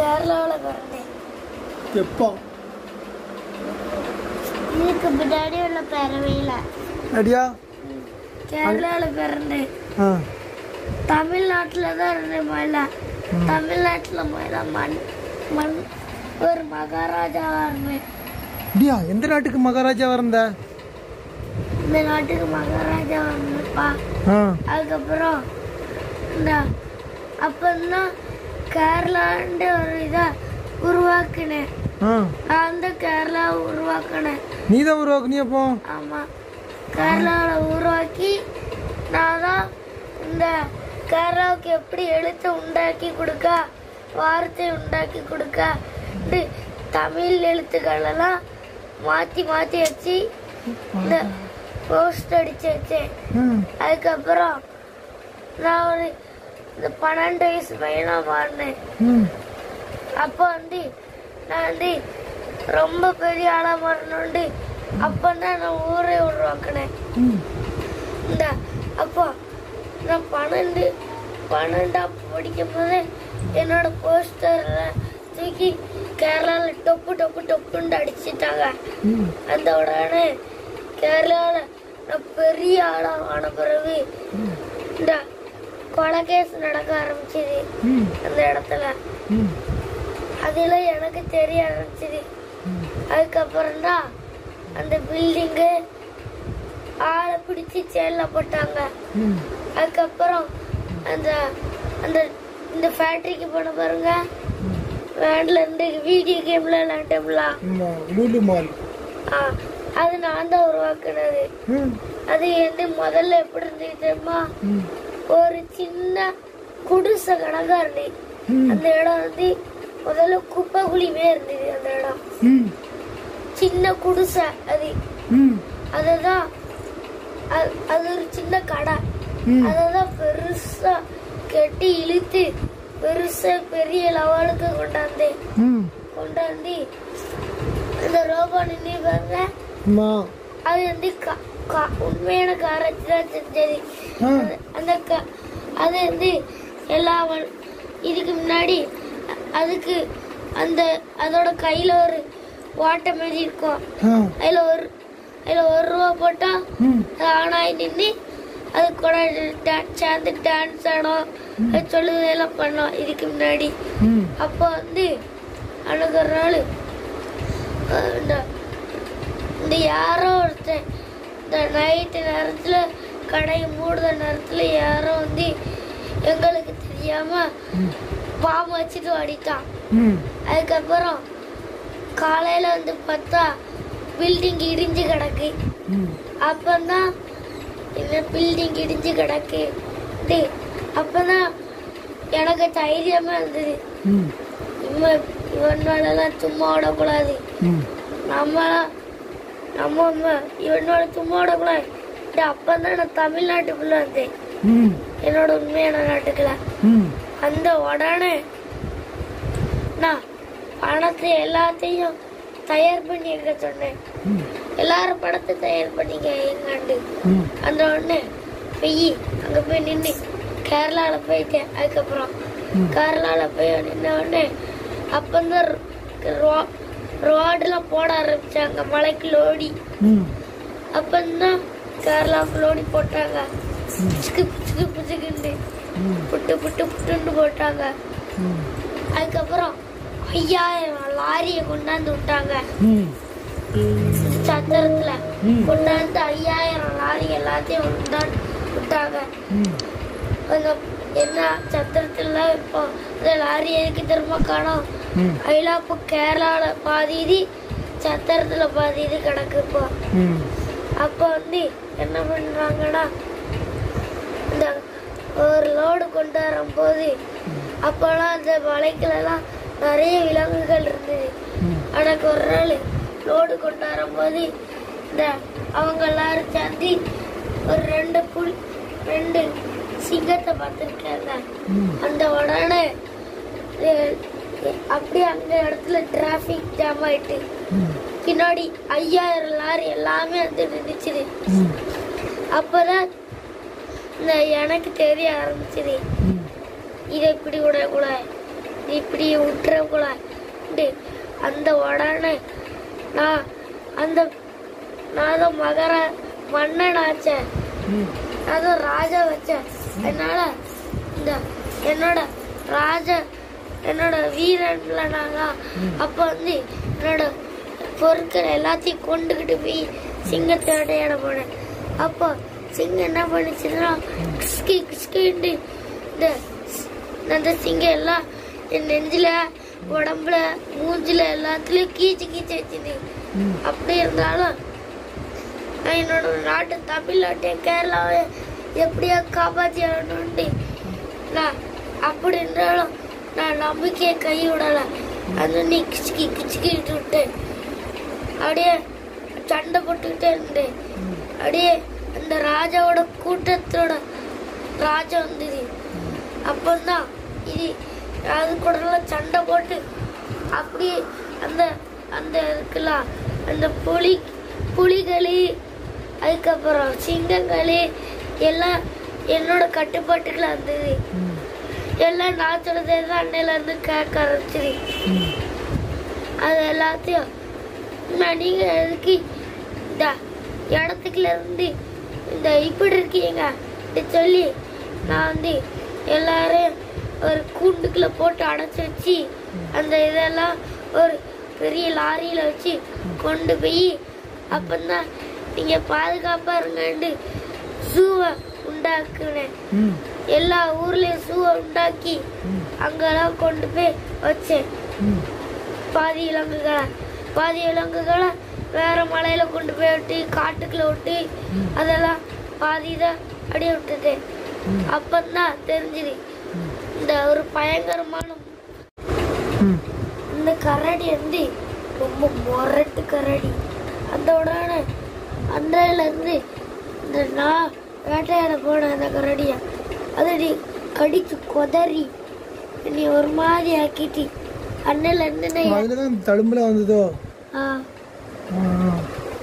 கேரளாவில் பிறந்தேன் எப்போ இதுக்கு பின்னாடி உள்ள பிறவையில் அடியா கேரளாவில் பிறந்தேன் ஆ தமிழ்நாட்டில் தான் இருந்தேன் முதல்ல தமிழ்நாட்டில் முதல்ல மண் மண் ஒரு மகாராஜாவாக இருந்தேன் அடியா எந்த நாட்டுக்கு மகாராஜாவா இருந்த இந்த நாட்டுக்கு மகாராஜா இருந்தப்பா ஆ அதுக்கப்புறம் இந்த அப்பந்தான் கேரளாண்டு ஒரு இதை உருவாக்கினேன் ஆ நான் தான் கேரளாவை உருவாக்கினேன் நீ தான் உருவாக்குனி அப்போ ஆமாம் கேரளாவில் உருவாக்கி நான் தான் இந்த கேரளாவுக்கு எப்படி எழுத்தை உண்டாக்கி கொடுக்க வார்த்தை உண்டாக்கி கொடுக்க இந்த தமிழ் எழுத்துக்களெல்லாம் மாற்றி மாற்றி வச்சு இந்த போஸ்ட் அடிச்சு வச்சேன் ம் அதுக்கப்புறம் நான் ஒரு இந்த பன்னெண்டு வயசு பையனாக மாறினேன் ம் அப்போ வந்து நான் வந்து ரொம்ப பெரிய ஆளாக மாறணுண்டு அப்போ தான் நான் ஊரே உருவாக்கினேன் ம் இந்த அப்போ நான் பன்னெண்டு பன்னெண்டாம் படிக்கும் போது என்னோட போஸ்டரில் தூக்கி கேரளாவில் டொப்பு டொப்பு டொப்புன்னு அடிச்சிட்டாங்க ம் அந்த உடனே கேரளாவில் நான் பெரிய ஆளாக ஆன பிறகு இந்த கொலை கேஸ் நடக்க ஆரம்பிச்சது ம் அந்த இடத்துல ம் அதில் எனக்கு தெரிய ஆரம்பிச்சது அதுக்கப்புறம் தான் அந்த பில்டிங்கு ஆளை பிடிச்சி ஜெயிலில் போட்டாங்க ம் அதுக்கப்புறம் அந்த அந்த இந்த ஃபேக்ட்ரிக்கு போன பாருங்க வேன்ல இருந்து வீடியோ கேம்ல விளையாண்டோம்ல ஆமா லூலு மால் ஆ, அது நான் தான் உருவாக்குனது ம் அது வந்து முதல்ல எப்படி இருந்தது தெரியுமா ம் ஒரு சின்ன குடிசை கணக்கா இருந்தது ம் அந்த இடம் வந்து முதல்ல குப்பை குழிமே இருந்தது அந்த இடம் ம் சின்ன குடிசை அது ம் அதுதான் அது- அது ஒரு சின்ன கடை ம் அததான் பெருசா கட்டி இழுத்து பெருசா பெரிய லெவலுக்கு கொண்டாந்தேன் ம் கொண்டாந்து அந்த ரோபோ நின்று பாருங்க அம்மா அது வந்து கா- கா- உண்மையான காரச்சு தான் செஞ்சது ஆ அந்த- அந்த க- அது வந்து எல்லா வ- இதுக்கு முன்னாடி அ- அதுக்கு அந்த அதோட கையில ஒரு வாட்டை மாதிரி இருக்கும் ஆ அதுல ஒரு அதுல ஒரு ரூபா போட்டா ம் அது ஆனாய் நின்று அது கூட டான்- சேர்ந்து டான்ஸ் ஆடும் அது சொல்லுதெல்லாம் பண்ணோம் இதுக்கு முன்னாடி ம் அப்போ வந்து அன்னைக்கு ஒரு நாள் அஹ், இந்த இந்த யாரோ ஒருத்தன் இந்த நைட்டு நேரத்தில் கடை மூடுற நேரத்தில் யாரோ வந்து எங்களுக்கு தெரியாம பாம்பு வச்சுட்டு ஓடிட்டான் ம் அதுக்கப்புறம் காலையில் வந்து பார்த்தா பில்டிங் இடிஞ்சு கிடக்கு ம் அப்பதான் இந்த பில்டிங் இடிஞ்சு கிடக்கு இது அப்பதான் எனக்கு தைரியமா இருந்தது ம் இவன் இவனாலலாம் சும்மா விடக்கூடாது ம் நம்ம நம்ம அம்மா இவனோட சும்மா விடக்கூடாது இது அப்பதான் நான் தமிழ்நாட்டுக்குள்ள வந்தேன் ம் என்னோட உண்மையான நாட்டுக்குள்ள ம் அந்த உடனே நான் பணத்தை எல்லாத்தையும் தயார் பண்ணி வைக்க சொன்னேன் ம் எல்லாரும் படத்தை தயார் பண்ணிக்க எங்காண்டு ம் அந்த உடனே போய் அங்க போய் நின்று கேரளால போயிட்டேன் அதுக்கப்புறம் கேரளால போய் நின்ன உடனே அப்பந்தான் ரோ- ரோடுலாம் போட ஆரம்பிச்சாங்க மலைக்கு லோடி ம் அப்பந்தான் கேரளாவுக்கு லோடி போட்டாங்க சிக்கு சிக்கு பிச்சுக்குண்டு ம் புட்டு புட்டு புட்டுன்னு போட்டாங்க ம் அதுக்கப்புறம் ஐயாயிரம் லாரியை கொண்டாந்து விட்டாங்க ம் சத்திரத்துல ம். கொண்டாந்து ஐயாயிரம் லாரி எல்லாத்தையும் கொண்டாந்து விட்டாங்க ம் அந்த என்ன சத்திரத்துல இப்போ இந்த லாரி எதுக்கு திரும்ப காணோம் ம் அதெல்லாம் இப்போ கேரளால பாதி இது சத்திரத்துல பாதி இது கிடக்கு இப்போ ம் அப்போ வந்து என்ன பண்றாங்கன்னா இந்த ஒரு லோடு கொண்டு வரும்போது அப்போல்லாம் அந்த மலைக்குலலாம் நிறைய விலங்குகள் இருந்தது ம் எனக்கு ஒரு நாள் லோடு கொண்டு வரும்போது இந்த அவங்க எல்லாரும் சேர்ந்து ஒரு ரெண்டு புல் ரெண்டு சிங்கத்தை பார்த்துருக்காங்க ம் அந்த உடனே அஹ், அப்படியே அந்த இடத்துல டிராஃபிக் ஜாம் ஆயிட்டு ம் பின்னாடி ஐயாயிரம் லாரி எல்லாமே வந்து நின்றுச்சுது ம் அப்போதான் இந்த எனக்கு தெரிய ஆரம்பிச்சது ம் இதை இப்படி விடக்கூடாது நீ இப்படி விட்டுறக்கூடாது அந்த உடனே நான் அந்த நான் தான் மகர மன்னன் ஆச்சேன் ம் நான் தான் ராஜா வச்சேன் அதனால இந்த என்னோட ராஜ என்னோட வீரன்ல நான் தான் அப்போ வந்து என்னோட பொருட்கள் எல்லாத்தையும் கொண்டுகிட்டு போய் சிங்கத்தை அடையாட போனேன் அப்போ சிங்கம் என்ன பண்ணுச்சுன்னா கிஸ்கி கிஸ்கின்னு இந்த அந்த சிங்கம் எல்லாம் என் நெஞ்சில உடம்புல மூஞ்சில எல்லாத்துலயும் கீச்சு கீச்சு வச்சுது ம் அப்படி இருந்தாலும் நான் என்னோட நாட்டு தமிழ்நாட்டையும் கேரளாவை எப்படியா காப்பாற்றி ஆகணும்னு நான் அப்படி இருந்தாலும் நான் நம்பிக்கையை கை விடல அந்த நீ கிச்சுக்கி கிச்சுக்கிட்டு விட்டேன் அப்படியே சண்டை போட்டுக்கிட்டே இருந்தேன் அப்படியே அந்த ராஜாவோட கூட்டத்தோட ராஜா வந்தது அப்பந்தான் இது அது கூடலாம் சண்டை போட்டு அப்படியே அந்த அந்த இருக்குல்ல அந்த புலி புலிகளி அதுக்கப்புறம் சிங்கங்களி எல்லாம் என்னோட கட்டுப்பாட்டுக்குள்ள இருந்தது ம் எல்லாம் நான் சொல்றதே தான் அன்னையில இருந்து கேட்க ஆரம்பிச்சது ம் அது எல்லாத்தையும் நான் நீங்க எதுக்கு இந்த இடத்துக்குள்ள இருந்து இந்த இப்படி இருக்கீங்க இப்படி சொல்லி நான் வந்து எல்லாரையும் ஒரு கூண்டுக்குள்ள போட்டு அடைச்சி வச்சு அந்த இதெல்லாம் ஒரு பெரிய லாரியில வச்சு கொண்டு போய் அப்பந்தான் நீங்க பாதுகாப்பா இருங்கன்னு ஜூவை உண்டாக்குனேன் ம் எல்லா ஊர்லயும் ஜூவை உண்டாக்கி ம் அங்கெல்லாம் கொண்டு போய் வச்சேன் ம் பாதி விலங்குகளை பாதி விலங்குகளை வேற மலையில கொண்டு போய் விட்டு காட்டுக்குள்ள விட்டு அதெல்லாம் பாதி தான் அப்படியே விட்டுட்டேன் ம். அப்பந்தான் தெரிஞ்சுது ம். இந்த ஒரு பயங்கரமான ம் இந்த கரடி வந்து ரொம்ப முரட்டு கரடி அந்த உடனே அன்றையில இருந்து இந்த நான் வேட்டையாட போன அந்த கரடிய அதை நீ கடிச்சு கொதறி நீ ஒரு மாதிரி ஆக்கிட்டி அன்னையில இருந்து நான் அதில் தான் தழும்புல வந்ததோ ஆ, ஆ ஆ.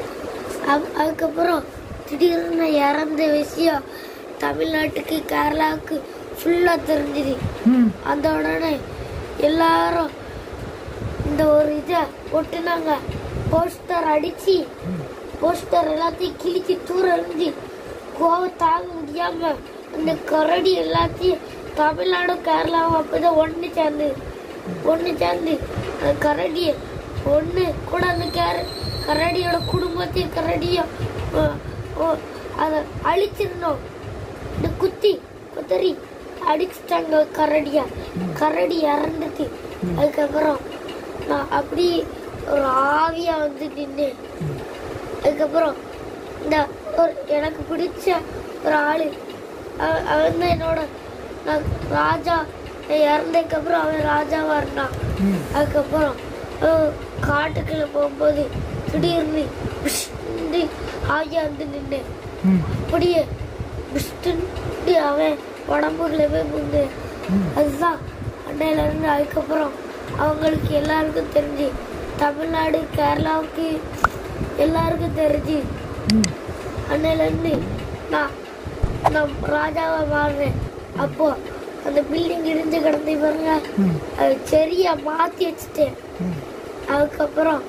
அது- அதுக்கப்புறம் திடீர்னு இறந்த விஷயம் தமிழ்நாட்டுக்கு கேரளாவுக்கு ஃபுல்லாக தெரிஞ்சுது ம் அந்த உடனே எல்லாரும் இந்த ஒரு இதை ஒட்டுனாங்க போஸ்டர் அடிச்சு போஸ்டர் எல்லாத்தையும் கிழிச்சு தூர எறிஞ்சு கோவம் தாங்க முடியாம அந்த கரடி எல்லாத்தையும் தமிழ்நாடும் கேரளாவும் அப்பதான் ஒண்ணு சேர்ந்து ஒண்ணு சேர்ந்து அந்த கரடிய ஒண்ணு கூட அந்த கேர கரடியோட குடும்பத்தையும் கரடியும் அஹ், அஹ், அதை அழிச்சிருந்தோம் இந்த குத்தி குத்தரி அடிச்சிட்டாங்க கரடியா கரடி இறந்துட்டு அதுக்கப்புறம் நான் அப்படி ஒரு ஆவியா வந்து நின்னேன் அதுக்கப்புறம் இந்த ஒரு எனக்கு பிடிச்ச ஒரு ஆளு அவ- அவன் தான் என்னோட நான் ராஜா நான் இறந்ததுக்கப்புறம் அவன் ராஜாவா இருந்தான் ம் அதுக்கப்புறம் அஹ், காட்டுக்குள்ள போகும்போது திடீர்னு பிஷ்ன்னு ஆவியா வந்து நின்னேன் ம் அப்படியே பிஸ்டுன்ட்டு அவன் உடம்புக்குள்ள போய் புந்து ம் அதுதான் அன்னையில இருந்து அதுக்கப்புறம் அவங்களுக்கு எல்லாருக்கும் தெரிஞ்சு தமிழ்நாடு கேரளாவுக்கு எல்லாருக்கும் தெரிஞ்சு ம் அன்னையில இருந்து நான் நான் ராஜாவா மாறுறேன் அப்போ அந்த பில்டிங் இடிஞ்சு கிடந்து பாருங்க ம் அது சரியா மாத்தி வச்சுட்டேன் ம் அதுக்கப்புறம்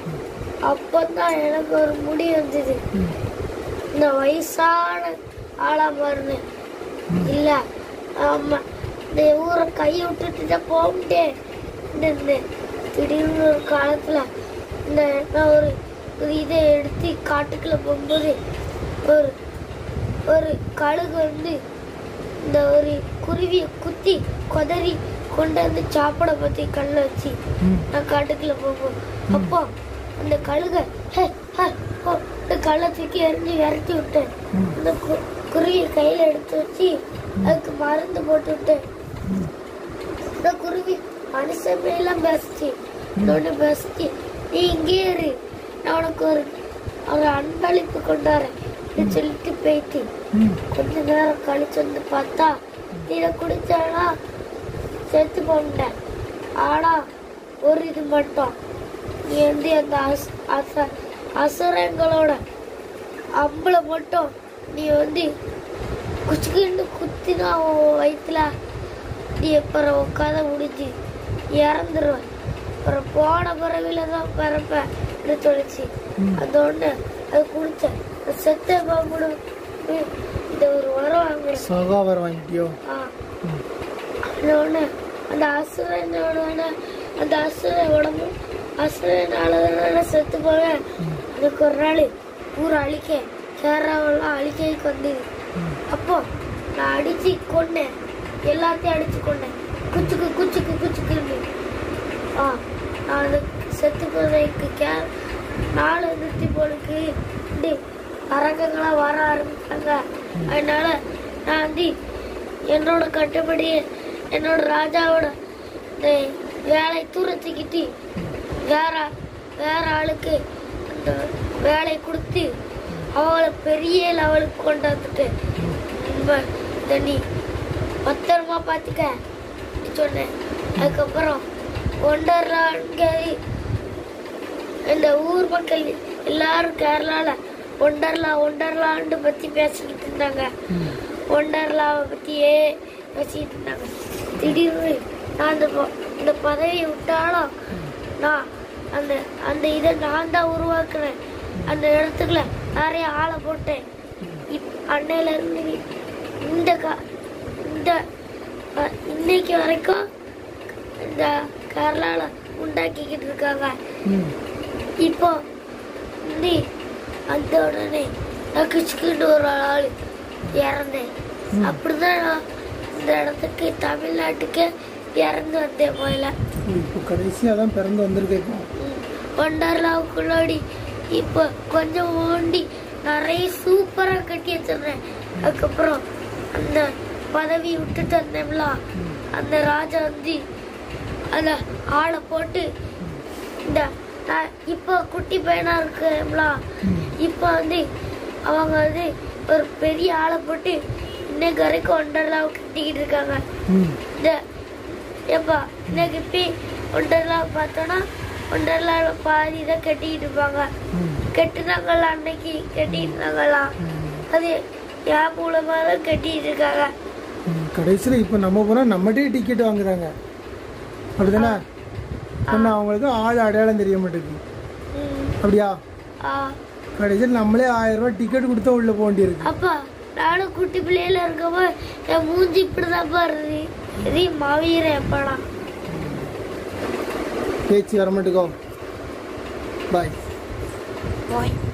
அப்பதான் எனக்கு ஒரு முடி வந்தது ம் இந்த வயசான ஆளா மாறினேன் இல்ல ஆமா இந்த ஊரை கையை விட்டுட்டு தான் போக முடியாது இருந்தேன் திடீர்னு ஒரு காலத்துல இந்த நான் ஒரு ஒரு இதை எடுத்து காட்டுக்குள்ள போகும்போது ஒரு ஒரு கழுகு வந்து இந்த ஒரு குருவியை குத்தி கொதறி கொண்டு வந்து சாப்பிட பத்தி கல்ல வச்சு ம் நான் காட்டுக்குள்ள போகும்போது அப்போ அந்த கழுகை ஹே ஹே ஓ இந்த கல்லை தூக்கி எறிஞ்சு விரட்டி விட்டேன் ம் அந்த கு- குருவியை கையில எடுத்து வச்சு அதுக்கு மருந்து போட்டு விட்டேன் இந்த குருவி மனுஷன் எல்லாம் பேசிச்சு இன்னொன்னு பேசிச்சு நீ இங்கே இரு நான் உனக்கு ஒரு ஒரு அன்பளிப்பு கொண்டாடுறேன் அப்படின்னு சொல்லிட்டு போயிட்டு ம் கொஞ்ச நேரம் கழிச்சு வந்து பார்த்தா இதை குடிச்சானா செத்து போட்டேன் ஆனா ஒரு இது மட்டும் நீ வந்து அந்த அஸ்- அச- அசுரங்களோட அம்பளை மட்டும் நீ வந்து குச்சிக்கிண்டு குத்தினா உன் வயிற்றுல நீ அப்புறம் உன் கதை முடிஞ்சு இறந்துருவேன் அப்புறம் போன பிறவில தான் பிறப்பேன் சொல்லிச்சு ம். அதோட அது குடிச்சேன் செத்த பாம்புடு இந்த ஒரு வரம் வாங்குறேன் சகா வர வாங்கிட்டியோ ஆ ம். அதோட அந்த அசுரனோட அந்த அசுர உடம்பு அசுரனால தானே செத்து போவேன் அதுக்கு ஒரு நாள் ஊரை அழிக்க கேரளாவெல்லாம் அழிக்கைக்கு வந்தது ம். அப்போ நான் அடிச்சு கொன்னேன் எல்லாத்தையும் அடிச்சு கொன்னேன் குச்சுக்கு குச்சுக்கு குச்சுக்குன்னு ஆ நான் அந்த செத்து போதைக்கு கே நாலு நிறுத்தி போலுக்கு இப்படி அரக்கங்களாம் வர ஆரம்பிச்சாங்க அதனால நான் வந்து என்னோட கட்டுப்படி என்னோட ராஜாவோட இந்த வேலை தூரத்துக்கிட்டு வேற வேற ஆளுக்கு அந்த வேலையை கொடுத்து அவளை பெரிய லெவலுக்கு கொண்டு வந்துட்டு ரொம்ப இதை நீ பத்திரமா பார்த்துக்க சொன்னேன் அதுக்கப்புறம் ஒண்டர்லாங்க இந்த ஊர் மக்கள் எல்லாரும் கேரளால ஒண்டர்லா ஒண்டர்லான்னு பத்தி பேசிக்கிட்டு இருந்தாங்க ம். ஒண்டர்லாவை பத்தியே பேசிக்கிட்டு இருந்தாங்க திடீர்னு நான் அந்த ப- இந்த பதவியை விட்டாலும் நான் அந்த அந்த இதை நான் தான் உருவாக்குனேன் அந்த இடத்துக்குள்ள நிறைய ஆளை போட்டேன் இப் அன்னையில இருந்து நீ- இந்த கா இந்த அஹ், இன்னைக்கு வரைக்கும் இந்த கேரளால உண்டாக்கிக்கிட்டு இருக்காங்க ம். இப்போ நீ அந்த உடனே நக்குச்சுக்குன்னு ஒரு ஆள் இறந்தேன் அப்படிதான் நான் இந்த இடத்துக்கு தமிழ்நாட்டுக்கு இறந்து வந்தேன் முதல்ல ஓ, இப்போ கடைசியாக தான் பிறந்து வந்திருக்கேன் இப்போ ஒண்டர்லாவுக்குள்ளாடி இப்போ கொஞ்சம் ஓண்டி நிறைய சூப்பராக கட்டி வச்சிருந்தேன் அதுக்கப்புறம் அந்த பதவி விட்டுட்டு வந்தேன்ல அந்த ராஜா வந்து அந்த ஆளை போட்டு இந்த நான் இப்போ குட்டி பையனா இருக்கேன்ல இப்போ வந்து அவங்க வந்து ஒரு பெரிய ஆளை போட்டு இன்னைக்கு வரைக்கும் ஒண்டர்லாவை கட்டிக்கிட்டு இருக்காங்க ம். இந்த ஏப்பா இன்னைக்கு போய் ஒண்டர்லா பார்த்தோன்னா ஒண்டர்லாவில் பாதி தான் கட்டிக்கிட்டு இருப்பாங்க ம். கட்டுனாங்களா அன்னைக்கு கட்டிட்டு இருந்தாங்களா அது என் மூலமா தான் கட்டிட்டு இருக்காங்க ம். கடைசியில் இப்போ நம்ம போனால் நம்மகிட்டே டிக்கெட் வாங்குறாங்க அப்படிதானே ஆனால் அவங்களுக்கு ஆள் அடையாளம் தெரிய மாட்டேங்குது ம், அப்படியா ஆ. கடைசியில் நம்மளே ஆயிரம் ரூபாய் டிக்கெட் கொடுத்தா உள்ள போக வேண்டியிருக்கு அப்பா நானும் குட்டி பிள்ளையில இருக்கப்போ என் மூஞ்சி இப்படிதான்ப்பா இருந்தது இது மாவீரன் எப்படா பேச்சு வர மாட்டேங்கோ பாய் பாய்